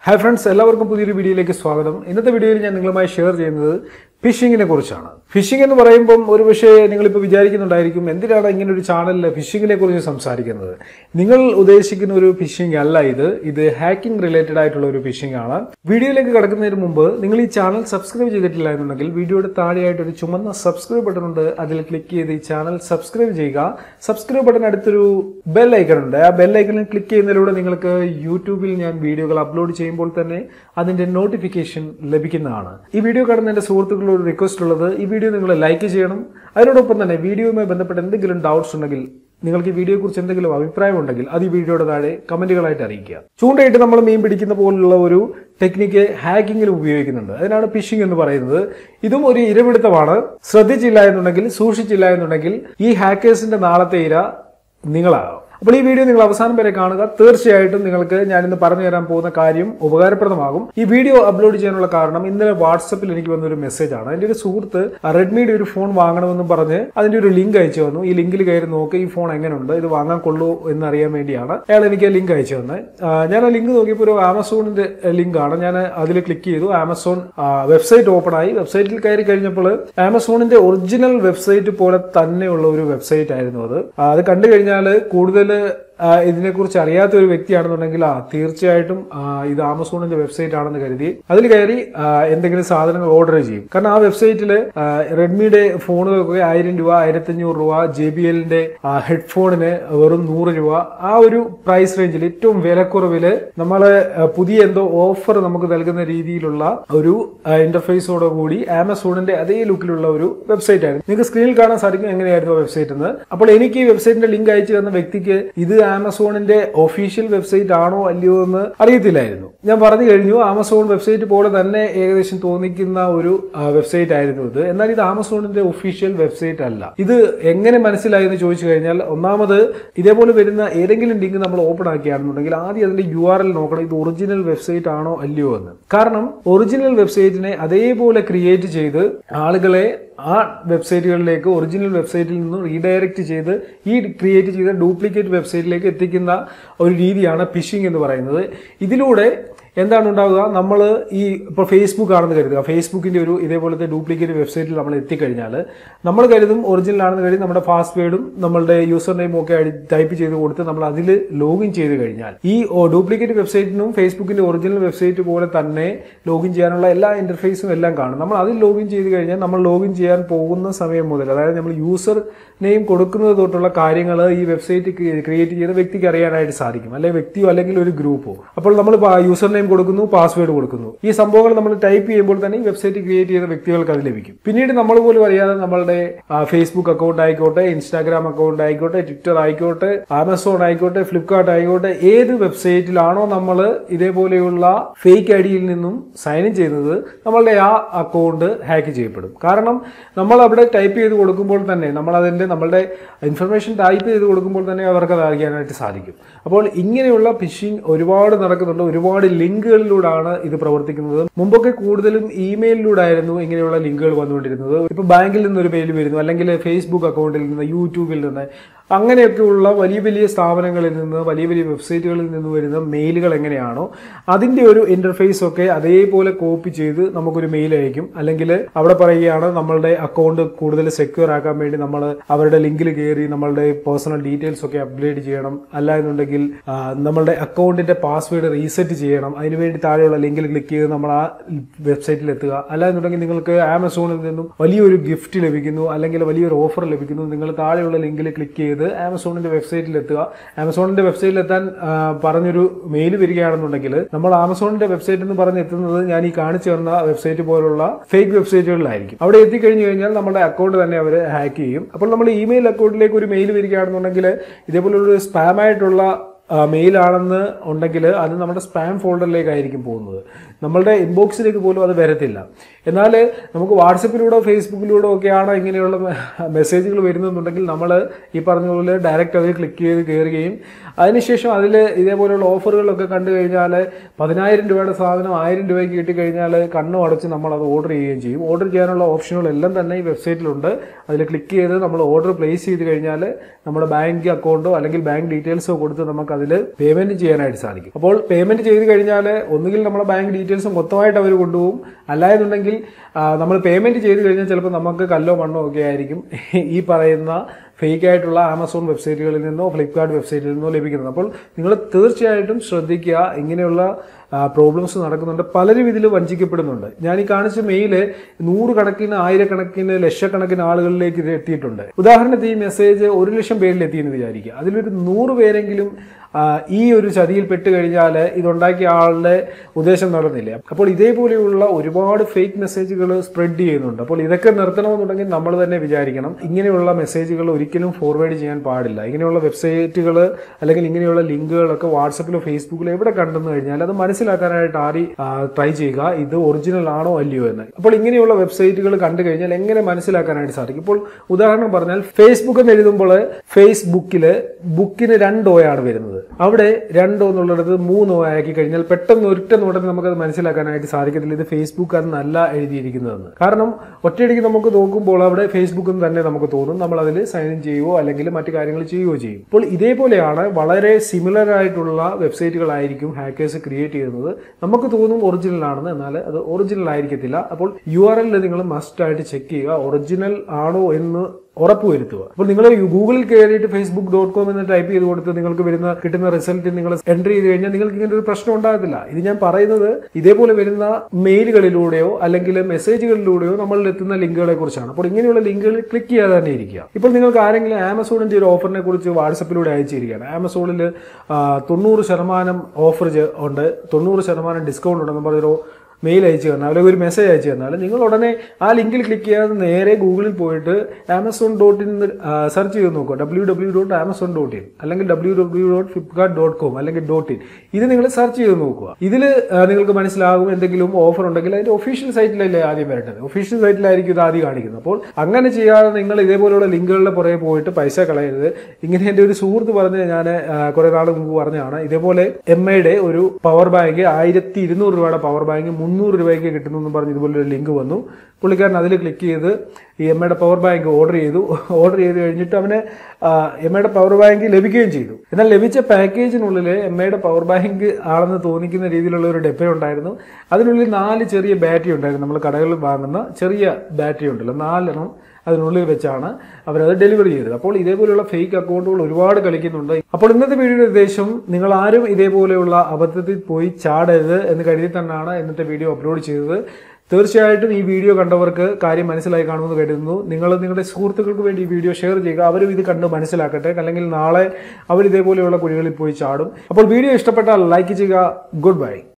hi friends എല്ലാവർക്കും പുതിയൊരു വീഡിയോയിലേക്ക് സ്വാഗതം ഇന്നത്തെ വീഡിയോയിൽ ഞാൻ നിങ്ങളുമായി ഷെയർ ചെയ്യുന്നത് ഫിഷിങ്ങിനെ കുറിച്ചാണ് ഫിഷിംഗ് എന്ന് പറയുമ്പം ഒരു പക്ഷേ നിങ്ങളിപ്പോൾ വിചാരിക്കുന്നുണ്ടായിരിക്കും എന്തിനാണ് ഇങ്ങനെ ഒരു ചാനലിൽ ഫിഷിങ്ങിനെ കുറിച്ച് സംസാരിക്കുന്നത് നിങ്ങൾ ഉദ്ദേശിക്കുന്ന ഒരു ഫിഷിംഗ് അല്ല ഇത് ഇത് ഹാക്കിംഗ് റിലേറ്റഡ് ആയിട്ടുള്ള ഒരു ഫിഷിംഗ് ആണ് വീഡിയോയിലേക്ക് കടക്കുന്നതിന് മുമ്പ് നിങ്ങൾ ഈ ചാനൽ സബ്സ്ക്രൈബ് ചെയ്തിട്ടില്ല എന്നുണ്ടെങ്കിൽ വീഡിയോയുടെ താഴെയായിട്ട് ഒരു ചുമന്ന സബ്സ്ക്രൈബ് ബട്ടൺ ഉണ്ട് അതിൽ ക്ലിക്ക് ചെയ്ത് ഈ ചാനൽ സബ്സ്ക്രൈബ് ചെയ്യുക സബ്സ്ക്രൈബ് ബട്ടൺ അടുത്തൊരു ബെൽ ഐക്കൺ ഉണ്ട് ആ ബെൽ ഐക്കണിൽ ക്ലിക്ക് ചെയ്യുന്നതിലൂടെ നിങ്ങൾക്ക് യൂട്യൂബിൽ ഞാൻ വീഡിയോകൾ അപ്ലോഡ് ചെയ്യുമ്പോൾ തന്നെ അതിന്റെ നോട്ടിഫിക്കേഷൻ ലഭിക്കുന്നതാണ് ഈ വീഡിയോ കാണുന്ന എന്റെ സുഹൃത്തുക്കളോട് ഒരു റിക്വസ്റ്റ് ഉള്ളത് ഈ വീഡിയോ നിങ്ങൾ ലൈക്ക് ചെയ്യണം അതിനോടൊപ്പം തന്നെ വീഡിയോയുമായി ബന്ധപ്പെട്ട എന്തെങ്കിലും ഡൗട്ട്സ് ഉണ്ടെങ്കിൽ നിങ്ങൾക്ക് ഈ വീഡിയോയെ കുറിച്ച് എന്തെങ്കിലും അഭിപ്രായം ഉണ്ടെങ്കിൽ അത് ഈ വീഡിയോയുടെ താഴെ കമന്റുകളായിട്ട് അറിയിക്കുക ചൂണ്ടയിട്ട് നമ്മൾ മീൻ പിടിക്കുന്ന പോലുള്ള ഒരു ടെക്നിക്ക് ഹാക്കിങ്ങിൽ ഉപയോഗിക്കുന്നുണ്ട് അതിനാണ് ഫിഷിംഗ് എന്ന് പറയുന്നത് ഇതും ഒരു ഇരപിടുത്തമാണ് ശ്രദ്ധിച്ചില്ല എന്നുണ്ടെങ്കിൽ സൂക്ഷിച്ചില്ല എന്നുണ്ടെങ്കിൽ ഈ ഹാക്കേഴ്സിന്റെ നാളത്തെ ഇര നിങ്ങളാകാം അപ്പോൾ ഈ വീഡിയോ നിങ്ങൾ അവസാനം വരെ കാണുക തീർച്ചയായിട്ടും നിങ്ങൾക്ക് ഞാൻ ഇന്ന് പറഞ്ഞു തരാൻ പോകുന്ന കാര്യം ഉപകാരപ്രദമാകും ഈ വീഡിയോ അപ്ലോഡ് ചെയ്യാനുള്ള കാരണം ഇന്നലെ വാട്സപ്പിൽ എനിക്ക് വന്നൊരു മെസ്സേജ് ആണ് എൻ്റെ ഒരു സുഹൃത്ത് റെഡ്മിയുടെ ഒരു ഫോൺ വാങ്ങണമെന്ന് പറഞ്ഞ് അതിന്റെ ഒരു ലിങ്ക് അയച്ചു തന്നു ഈ ലിങ്കിൽ കയറി നോക്കി ഈ ഫോൺ എങ്ങനെയുണ്ട് ഇത് വാങ്ങാൻ കൊള്ളൂ എന്ന് അറിയാൻ വേണ്ടിയാണ് അയാൾ എനിക്ക് ലിങ്ക് അയച്ചു തന്നെ ഞാൻ ആ ലിങ്ക് നോക്കിയപ്പോൾ ഒരു ആമസോണിന്റെ ലിങ്ക് ആണ് ഞാൻ അതിൽ ക്ലിക്ക് ചെയ്തു ആമസോൺ വെബ്സൈറ്റ് ഓപ്പൺ ആയി വെബ്സൈറ്റിൽ കയറി കഴിഞ്ഞപ്പോൾ ആമസോണിന്റെ ഒറിജിനൽ വെബ്സൈറ്റ് പോലെ തന്നെയുള്ള ഒരു വെബ്സൈറ്റ് ആയിരുന്നു അത് ആ, അത് കണ്ടു കഴിഞ്ഞാൽ കൂടുതൽ ഇതിനെക്കുറിച്ച് അറിയാത്ത ഒരു വ്യക്തിയാണെന്നുണ്ടെങ്കിൽ ആ തീർച്ചയായിട്ടും ആ, ഇത് ആമസോണിന്റെ വെബ്സൈറ്റ് ആണെന്ന് കരുതി അതിൽ കയറി ആ, എന്തെങ്കിലും സാധനങ്ങൾ ഓർഡർ ചെയ്യും കാരണം ആ വെബ്സൈറ്റിൽ റെഡ്മിയുടെ ഫോണുകൾക്ക് ആയിരം രൂപ ആയിരത്തി അഞ്ഞൂറ് രൂപ ജെ ബി എല്ലിന്റെ ഹെഡ്ഫോണിന് വെറും നൂറ് രൂപ ആ ഒരു പ്രൈസ് റേഞ്ചിൽ ഏറ്റവും വിലക്കുറവില് നമ്മള് ആ, പുതിയ എന്തോ ഓഫർ നമുക്ക് നൽകുന്ന രീതിയിലുള്ള ഒരു ഇന്റർഫേസോട് കൂടി ആമസോണിന്റെ അതേ ലുക്കിലുള്ള ഒരു വെബ്സൈറ്റ് ആയിരുന്നു നിങ്ങൾക്ക് സ്ക്രീനിൽ കാണാൻ സാധിക്കും എങ്ങനെയായിരുന്നു ആ വെബ്സൈറ്റ് എന്ന് അപ്പോൾ എനിക്ക് ഈ വെബ്സൈറ്റിന്റെ ലിങ്ക് അയച്ചു തന്ന വ്യക്തിക്ക് ഇത് ആമസോണിന്റെ ഒഫീഷ്യൽ വെബ്സൈറ്റ് ആണോ അല്ലയോ എന്ന് അറിയത്തില്ലായിരുന്നു ഞാൻ പറഞ്ഞു കഴിഞ്ഞു ആമസോൺ വെബ്സൈറ്റ് പോലെ തന്നെ ഏകദേശം തോന്നിക്കുന്ന ഒരു വെബ്സൈറ്റ് ആയിരുന്നു ഇത് എന്നാൽ ഇത് ആമസോണിന്റെ ഒഫീഷ്യൽ വെബ്സൈറ്റ് അല്ല ഇത് എങ്ങനെ മനസ്സിലായി എന്ന് ചോദിച്ചു കഴിഞ്ഞാൽ ഒന്നാമത് ഇതേപോലെ വരുന്ന ഏതെങ്കിലും ലിങ്ക് നമ്മൾ ഓപ്പൺ ആക്കിയാണെന്നുണ്ടെങ്കിൽ ആദ്യം അതിന്റെ യു ആർ എൽ നോക്കണം ഇത് ഒറിജിനൽ വെബ്സൈറ്റ് ആണോ അല്ലയോ എന്ന് കാരണം ഒറിജിനൽ വെബ്സൈറ്റിനെ അതേപോലെ ക്രിയേറ്റ് ചെയ്ത് ആളുകളെ ആ വെബ്സൈറ്റുകളിലേക്ക് ഒറിജിനൽ വെബ്സൈറ്റിൽ നിന്നും റീഡയറക്റ്റ് ചെയ്ത് ഈ ക്രിയേറ്റ് ചെയ്ത ഡ്യൂപ്ലിക്കേറ്റ് വെബ്സൈറ്റിലേക്ക് എത്തിക്കുന്ന ഒരു രീതിയാണ് ഫിഷിംഗ് എന്ന് പറയുന്നത് ഇതിലൂടെ എന്താണ് ഉണ്ടാവുക നമ്മൾ ഈ ഇപ്പോൾ ഫേസ്ബുക്ക് ആണെന്ന് കരുതുക ഫേസ്ബുക്കിന്റെ ഒരു ഇതേപോലത്തെ ഡ്യൂപ്ലിക്കേറ്റ് വെബ്സൈറ്റിൽ നമ്മൾ എത്തിക്കഴിഞ്ഞാൽ നമ്മൾ കരുതും ഒറിജിനൽ ആണെന്ന് കരുതി നമ്മുടെ പാസ്വേഡും നമ്മളുടെ യൂസർ നെയിമും ഒക്കെ ടൈപ്പ് ചെയ്ത് കൊടുത്ത് നമ്മൾ അതിൽ ലോഗിൻ ചെയ്ത് കഴിഞ്ഞാൽ ഈ ഡ്യൂപ്ലിക്കേറ്റ് വെബ്സൈറ്റിനും ഫേസ്ബുക്കിന്റെ ഒറിജിനൽ വെബ്സൈറ്റ് പോലെ തന്നെ ലോഗിൻ ചെയ്യാനുള്ള എല്ലാ ഇന്റർഫേസും എല്ലാം കാണും നമ്മൾ അതിൽ ലോഗിൻ ചെയ്ത് കഴിഞ്ഞാൽ നമ്മൾ ലോഗിൻ ചെയ്യാൻ പോകുന്ന സമയം മുതൽ അതായത് നമ്മൾ യൂസർ നെയിം കൊടുക്കുന്നത് തൊട്ടുള്ള കാര്യങ്ങൾ ഈ വെബ്സൈറ്റ് ക്രിയേറ്റ് ചെയ്ത വ്യക്തിക്ക് അറിയാനായിട്ട് സാധിക്കും അല്ലെങ്കിൽ വ്യക്തിയോ അല്ലെങ്കിൽ ഒരു ഗ്രൂപ്പോ അപ്പോൾ നമ്മൾ യൂസർ നെയിം കൊടുക്കുന്നു പാസ്വേഡ് കൊടുക്കുന്നു ഈ സംഭവങ്ങൾ നമ്മൾ ടൈപ്പ് ചെയ്യുമ്പോൾ തന്നെ ഈ വെബ്സൈറ്റ് ക്രിയേറ്റ് ചെയ്ത വ്യക്തികൾക്ക് അത് ലഭിക്കും പിന്നീട് നമ്മൾ പോലും അറിയാതെ നമ്മളുടെ ഫേസ്ബുക്ക് അക്കൗണ്ട് ആയിക്കോട്ടെ ഇൻസ്റ്റാഗ്രാം അക്കൗണ്ട് ആയിക്കോട്ടെ ട്വിറ്റർ ആയിക്കോട്ടെ ആമസോൺ ആയിക്കോട്ടെ ഫ്ലിപ്കാർട്ട് ആയിക്കോട്ടെ ഏത് വെബ്സൈറ്റിലാണോ നമ്മൾ ഇതേപോലെയുള്ള ഫേക്ക് ഐ ഡിയിൽ നിന്നും സൈൻ ഇൻ ചെയ്യുന്നത് നമ്മളുടെ ആ അക്കൗണ്ട് ഹാക്ക് ചെയ്യപ്പെടും കാരണം നമ്മൾ അവിടെ ടൈപ്പ് ചെയ്ത് കൊടുക്കുമ്പോൾ തന്നെ നമ്മൾ അതിന്റെ നമ്മളുടെ ഇൻഫർമേഷൻ ടൈപ്പ് ചെയ്ത് കൊടുക്കുമ്പോൾ തന്നെ അവർക്ക് അത് അറിയാനായിട്ട് സാധിക്കും അപ്പോൾ ഇങ്ങനെയുള്ള ഫിഷിംഗ് ഒരുപാട് നടക്കുന്നുണ്ട് ഒരുപാട് ലിങ്കുകളിലൂടെയാണ് ഇത് പ്രവർത്തിക്കുന്നത് മുമ്പൊക്കെ കൂടുതലും ഇമെയിലിലൂടെ ആയിരുന്നു ഇങ്ങനെയുള്ള ലിങ്കുകൾ വന്നുകൊണ്ടിരുന്നത് ഇപ്പൊ ബാങ്കിൽ നിന്ന് ഒരു മെയിൽ വരുന്നു അല്ലെങ്കിൽ ഫേസ്ബുക്ക് അക്കൗണ്ടിൽ നിന്ന് യൂട്യൂബിൽ നിന്ന് അങ്ങനെയൊക്കെയുള്ള വലിയ വലിയ സ്ഥാപനങ്ങളിൽ നിന്ന് വലിയ വലിയ വെബ്സൈറ്റുകളിൽ നിന്ന് വരുന്ന മെയിലുകൾ എങ്ങനെയാണോ അതിന്റെ ഒരു ഇന്റർഫേസ് ഒക്കെ അതേപോലെ കോപ്പി ചെയ്ത് നമുക്കൊരു മെയിൽ അയക്കും അല്ലെങ്കിൽ അവിടെ പറയുകയാണ് നമ്മളുടെ അക്കൗണ്ട് കൂടുതൽ സെക്യൂർ ആക്കാൻ വേണ്ടി നമ്മൾ അവരുടെ ലിങ്കിൽ കയറി നമ്മളുടെ പേഴ്സണൽ ഡീറ്റെയിൽസ് ഒക്കെ അപ്ഡേറ്റ് ചെയ്യണം അല്ല എന്നുണ്ടെങ്കിൽ ആ, നമ്മളുടെ അക്കൗണ്ടിന്റെ പാസ്വേഡ് റീസെറ്റ് ചെയ്യണം അതിനുവേണ്ടി താഴെയുള്ള ലിങ്കിൽ ക്ലിക്ക് ചെയ്ത് നമ്മൾ ആ വെബ്സൈറ്റിൽ എത്തുക അല്ല എന്നുണ്ടെങ്കിൽ നിങ്ങൾക്ക് ആമസോണിൽ നിന്നും വലിയൊരു ഗിഫ്റ്റ് ലഭിക്കുന്നു അല്ലെങ്കിൽ വലിയൊരു ഓഫർ ലഭിക്കുന്നു നിങ്ങൾ താഴെയുള്ള ലിങ്കിൽ ക്ലിക്ക് ചെയ്ത് ആമസോണിന്റെ വെബ്സൈറ്റിൽ എത്തുക ആമസോണിന്റെ വെബ്സൈറ്റിൽ എത്താൻ ആ, പറഞ്ഞൊരു മെയിൽ വരികയാണെന്നുണ്ടെങ്കിൽ നമ്മൾ ആമസോണിന്റെ വെബ്സൈറ്റ് എന്ന് പറഞ്ഞ് എത്തുന്നത് ഞാൻ ഈ കാണിച്ചു തന്ന വെബ്സൈറ്റ് പോലുള്ള ഫേക്ക് വെബ്സൈറ്റുകളിലായിരിക്കും അവിടെ എത്തിക്കഴിഞ്ഞു കഴിഞ്ഞാൽ നമ്മുടെ അക്കൗണ്ട് തന്നെ അവർ ഹാക്ക് ചെയ്യും അപ്പോൾ നമ്മൾ ഇമെയിൽ അക്കൗണ്ടിലേക്ക് ഒരു മെയിൽ വരികയാണെന്നുണ്ടെങ്കിൽ ഇതേപോലൊരു സ്പാം ആയിട്ടുള്ള മെയിൽ ആണെന്ന് ഉണ്ടെങ്കിൽ അത് നമ്മുടെ സ്പാം ഫോൾഡറിലേക്കായിരിക്കും പോകുന്നത് നമ്മളുടെ ഇൻബോക്സിലേക്ക് പോലും അത് വരത്തില്ല എന്നാൽ നമുക്ക് വാട്സപ്പിലൂടെ ഫേസ്ബുക്കിലൂടെ ഒക്കെയാണ് ഇങ്ങനെയുള്ള മെസ്സേജുകൾ വരുന്നുണ്ടെങ്കിൽ നമ്മൾ ഈ പറഞ്ഞ പോലെ ഡയറക്റ്റ് അതിൽ ക്ലിക്ക് ചെയ്ത് കയറുകയും അതിനുശേഷം അതിൽ ഇതേപോലെയുള്ള ഓഫറുകളൊക്കെ കണ്ടു കഴിഞ്ഞാൽ പതിനായിരം രൂപയുടെ സാധനം ആയിരം രൂപയ്ക്ക് കിട്ടിക്കഴിഞ്ഞാൽ കണ്ണും അടച്ച് നമ്മൾ അത് ഓർഡർ ചെയ്യുകയും ചെയ്യും ഓർഡർ ചെയ്യാനുള്ള ഓപ്ഷനുകളെല്ലാം തന്നെ ഈ വെബ്സൈറ്റിലുണ്ട് അതിൽ ക്ലിക്ക് ചെയ്ത് നമ്മൾ ഓർഡർ പ്ലേസ് ചെയ്ത് കഴിഞ്ഞാൽ നമ്മുടെ ബാങ്ക് അക്കൗണ്ടോ അല്ലെങ്കിൽ ബാങ്ക് ഡീറ്റെയിൽസോ കൊടുത്ത് നമുക്ക് അതിൽ പേയ്മെന്റ് ചെയ്യാനായിട്ട് സാധിക്കും അപ്പോൾ പേയ്മെന്റ് ചെയ്ത് കഴിഞ്ഞാൽ ഒന്നുകിൽ നമ്മുടെ ബാങ്ക് ഡീറ്റെയിൽസ് മൊത്തമായിട്ട് അവർ കൊണ്ടുപോകും അല്ലായെന്നുണ്ടെങ്കിൽ നമ്മൾ പേയ്മെന്റ് ചെയ്ത് കഴിഞ്ഞാൽ ചിലപ്പോൾ നമുക്ക് കല്ലോ മണ്ണോ ഒക്കെ ആയിരിക്കും ഈ പറയുന്ന ഫേക്ക് ആയിട്ടുള്ള ആമസോൺ വെബ്സൈറ്റുകളിൽ നിന്നോ ഫ്ലിപ്കാർട്ട് വെബ്സൈറ്റിൽ നിന്നോ ലഭിക്കുന്നത് അപ്പോൾ നിങ്ങൾ തീർച്ചയായിട്ടും ശ്രദ്ധിക്കുക ഇങ്ങനെയുള്ള പ്രോബ്ലംസ് നടക്കുന്നുണ്ട് പലരും ഇതിൽ വഞ്ചിക്കപ്പെടുന്നുണ്ട് ഞാൻ ഈ കാണിച്ച മെയില് നൂറുകണക്കിന് ആയിരക്കണക്കിന് ലക്ഷക്കണക്കിന് ആളുകളിലേക്ക് ഇത് എത്തിയിട്ടുണ്ട് ഉദാഹരണത്തിന് ഈ മെസ്സേജ് ഒരു ലക്ഷം പേരിൽ എത്തിയെന്ന് വിചാരിക്കുക അതിലൊരു നൂറ് പേരെങ്കിലും ആ, ഈ ഒരു ചതിയിൽ പെട്ട് കഴിഞ്ഞാൽ ഇതുണ്ടാക്കിയ ആളുടെ ഉദ്ദേശം നടന്നില്ല അപ്പോൾ ഇതേപോലെയുള്ള ഒരുപാട് ഫേക്ക് മെസ്സേജുകൾ സ്പ്രെഡ് ചെയ്യുന്നുണ്ട് അപ്പോൾ ഇതൊക്കെ നിർത്തണമെന്നുണ്ടെങ്കിൽ നമ്മൾ തന്നെ വിചാരിക്കണം ഇങ്ങനെയുള്ള മെസ്സേജുകൾ ഒരിക്കലും ഫോർവേഡ് ചെയ്യാൻ പാടില്ല ഇങ്ങനെയുള്ള വെബ്സൈറ്റുകൾ അല്ലെങ്കിൽ ഇങ്ങനെയുള്ള ലിങ്കുകളൊക്കെ വാട്സപ്പിലോ ഫേസ്ബുക്കിലോ എവിടെ കണ്ടെന്ന് കഴിഞ്ഞാൽ അത് മനസ്സിലാക്കാനായിട്ട് ആരി ട്രൈ ചെയ്യുക ഇത് ഒറിജിനൽ ആണോ അല്ലയോ എന്ന് അപ്പോൾ ഇങ്ങനെയുള്ള വെബ്സൈറ്റുകൾ കണ്ടു കഴിഞ്ഞാൽ എങ്ങനെ മനസ്സിലാക്കാനായിട്ട് സാധിക്കും ഇപ്പോൾ ഉദാഹരണം പറഞ്ഞാൽ ഫേസ്ബുക്ക് എന്ന് എഴുതുമ്പോൾ ഫേസ്ബുക്കിൽ ബുക്കിന് രണ്ട് ഓയാണ് വരുന്നത് അവിടെ രണ്ടോ എന്നുള്ളത് മൂന്നോ ആക്കി കഴിഞ്ഞാൽ പെട്ടെന്ന് ഒറ്റ നോട്ടത്തിൽ നമുക്കത് മനസ്സിലാക്കാനായിട്ട് സാധിക്കത്തില്ല ഇത് ഫേസ്ബുക്ക് എന്നല്ല എഴുതിയിരിക്കുന്നതെന്ന് കാരണം ഒറ്റയടിക്ക് നമുക്ക് നോക്കുമ്പോൾ അവിടെ ഫേസ്ബുക്ക് എന്ന് തന്നെ നമുക്ക് തോന്നും നമ്മൾ അതിൽ സൈൻ ഇൻ ചെയ്യുകയോ അല്ലെങ്കിൽ മറ്റു കാര്യങ്ങൾ ചെയ്യുകയോ ചെയ്യും അപ്പോൾ ഇതേപോലെയാണ് വളരെ സിമിലർ ആയിട്ടുള്ള വെബ്സൈറ്റുകളായിരിക്കും ഹാക്കേഴ്സ് ക്രിയേറ്റ് ചെയ്യുന്നത് നമുക്ക് തോന്നും ഒറിജിനൽ ആണെന്ന് എന്നാൽ അത് ഒറിജിനൽ ആയിരിക്കത്തില്ല അപ്പോൾ യു ആർ എല്ലിൽ നിങ്ങൾ മസ്റ്റ് ആയിട്ട് ചെക്ക് ചെയ്യുക ഒറിജിനൽ ആണോ എന്ന് ഉറപ്പുവരുത്തുക അപ്പോൾ നിങ്ങൾ ഗൂഗിളിൽ കയറിയിട്ട് ഫേസ്ബുക്ക് ഡോട്ട് കോം എന്ന് ടൈപ്പ് ചെയ്ത് കൊടുത്ത് നിങ്ങൾക്ക് വരുന്ന കിട്ടുന്ന റിസൾട്ട് നിങ്ങൾ എൻട്രി ചെയ്ത് കഴിഞ്ഞാൽ നിങ്ങൾക്ക് ഇങ്ങനെ ഒരു പ്രശ്നം ഉണ്ടാകത്തില്ല ഇത് ഞാൻ പറയുന്നത് ഇതേപോലെ വരുന്ന മെയിലുകളിലൂടെയോ അല്ലെങ്കിൽ മെസ്സേജുകളിലൂടെയോ നമ്മളിൽ എത്തുന്ന ലിങ്കുകളെ കുറിച്ചാണ് അപ്പോൾ ഇങ്ങനെയുള്ള ലിങ്കുകൾ ക്ലിക്ക് ചെയ്യാതെ തന്നെ ഇരിക്കുക ഇപ്പോൾ നിങ്ങൾക്ക് ആരെങ്കിലും ആമസോണിന്റെ ഒരു ഓഫറിനെ കുറിച്ച് വാട്സപ്പിലൂടെ അയച്ചിരിക്കുകയാണ് ആമസോണിൽ തൊണ്ണൂറ് ശതമാനം ഓഫർ ഉണ്ട് തൊണ്ണൂറ് ശതമാനം ഡിസ്കൗണ്ട് ഉണ്ടെന്ന് പറഞ്ഞൊരു മെയിൽ അയച്ചു തന്നാൽ അല്ലെങ്കിൽ ഒരു മെസ്സേജ് അയച്ചു തന്നാൽ നിങ്ങൾ ഉടനെ ആ ലിങ്കിൽ ക്ലിക്ക് ചെയ്യാതെ നേരെ ഗൂഗിളിൽ പോയിട്ട് ആമസോൺ ഡോട്ട് ഇൻ സെർച്ച് ചെയ്ത് നോക്കുക W W dot Amazon dot in അല്ലെങ്കിൽ W W dot Flipkart dot com അല്ലെങ്കിൽ ഡോട്ട് ഇൻ ഇത് നിങ്ങൾ സെർച്ച് ചെയ്ത് നോക്കുക ഇതിൽ നിങ്ങൾക്ക് മനസ്സിലാകും എന്തെങ്കിലും ഓഫർ ഉണ്ടെങ്കിൽ അതിന്റെ ഒഫീഷ്യൽ സൈറ്റിലല്ലേ ആദ്യം വരേണ്ടത് ഒഫീഷ്യൽ സൈറ്റിലായിരിക്കും ഇത് ആദ്യം കാണിക്കുന്നത് അപ്പോൾ അങ്ങനെ ചെയ്യാതെ നിങ്ങൾ ഇതേപോലെയുള്ള ലിങ്കുകളുടെ പുറകെ പോയിട്ട് പൈസ കളയരുത് ഇങ്ങനെ എൻ്റെ ഒരു സുഹൃത്ത് പറഞ്ഞ് ഞാൻ കുറെ നാൾ മുമ്പ് പറഞ്ഞതാണ് ഇതേപോലെ എം ഐയുടെ ഒരു പവർ ബാങ്ക് ആയിരത്തി ഇരുന്നൂറ് രൂപയുടെ പവർ ബാങ്ക് മുന്നൂറ് രൂപയ്ക്ക് കിട്ടുന്നു എന്ന് പറഞ്ഞ് ഇതുപോലെ ഒരു ലിങ്ക് വന്നു പുള്ളിക്കാരൻ അതിൽ ക്ലിക്ക് ചെയ്ത് ഈ എം ഐയുടെ പവർ ബാങ്ക് ഓർഡർ ചെയ്തു ഓർഡർ ചെയ്ത് കഴിഞ്ഞിട്ട് അവന് എം ഐയുടെ പവർ ബാങ്ക് ലഭിക്കുകയും ചെയ്തു എന്നാൽ ലഭിച്ച പാക്കേജിനുള്ളിൽ എം ഐയുടെ പവർ ബാങ്ക് ആണെന്ന് തോന്നിക്കുന്ന രീതിയിലുള്ള ഒരു ഡെപ്പ ഉണ്ടായിരുന്നു അതിനുള്ളിൽ നാല് ചെറിയ ബാറ്ററി ഉണ്ടായിരുന്നു നമ്മൾ കടകളിൽ വാങ്ങുന്ന ചെറിയ ബാറ്ററി ഉണ്ടല്ലോ നാലെണ്ണം അതിനുള്ളിൽ വെച്ചാണ് അവരത് ഡെലിവറി ചെയ്തത് അപ്പോൾ ഇതേപോലെയുള്ള ഫേക്ക് അക്കൗണ്ടുകൾ ഒരുപാട് കളിക്കുന്നുണ്ട് അപ്പോൾ ഇന്നത്തെ വീഡിയോയുടെ ഉദ്ദേശം നിങ്ങൾ ആരും ഇതേപോലെയുള്ള അബദ്ധത്തിൽ പോയി ചാടരുത് എന്ന് കരുതി തന്നെയാണ് ഇന്നത്തെ വീഡിയോ അപ്ലോഡ് ചെയ്തത് തീർച്ചയായിട്ടും ഈ വീഡിയോ കണ്ടവർക്ക് കാര്യം മനസ്സിലായി കാണുമെന്ന് കരുതുന്നു നിങ്ങൾ നിങ്ങളുടെ സുഹൃത്തുക്കൾക്ക് വേണ്ടി ഈ വീഡിയോ ഷെയർ ചെയ്യുക അവരും ഇത് കണ്ട് മനസ്സിലാക്കട്ടെ അല്ലെങ്കിൽ നാളെ അവർ ഇതേപോലെയുള്ള കുഴികളിൽ പോയി ചാടും അപ്പോൾ വീഡിയോ ഇഷ്ടപ്പെട്ടാൽ ലൈക്ക് ചെയ്യുക ഗുഡ് ബൈ